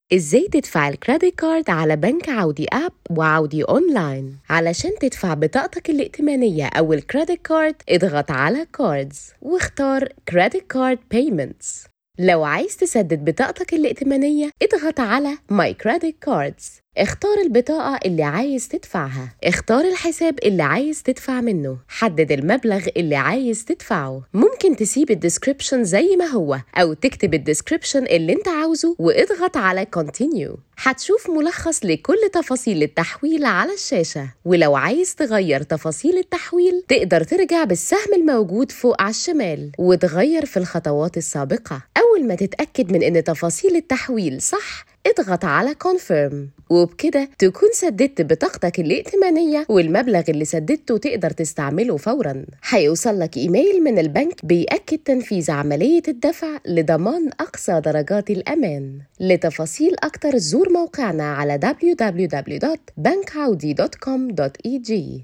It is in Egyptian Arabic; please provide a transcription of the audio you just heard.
ازاي تدفع الكريدت كارد على بنك عودي اب وعودي اونلاين علشان تدفع بطاقتك الائتمانية او الكريدت كارد اضغط على كاردز واختار كريدت كارد بيمنتس لو عايز تسدد بطاقتك الائتمانية اضغط على My Credit Cards اختار البطاقة اللي عايز تدفعها اختار الحساب اللي عايز تدفع منه حدد المبلغ اللي عايز تدفعه ممكن تسيب الديسكريبشن زي ما هو أو تكتب الديسكريبشن اللي انت عاوزه واضغط على Continue هتشوف ملخص لكل تفاصيل التحويل على الشاشة ولو عايز تغير تفاصيل التحويل تقدر ترجع بالسهم الموجود فوق على الشمال وتغير في الخطوات السابقة أول ما تتأكد من إن تفاصيل التحويل صح اضغط على Confirm وبكده تكون سددت بطاقتك الائتمانية والمبلغ اللي سددته تقدر تستعمله فورا هيوصل لك إيميل من البنك بيأكد تنفيذ عملية الدفع لضمان أقصى درجات الأمان لتفاصيل أكتر زور موقعنا على www.bankaudi.com.eg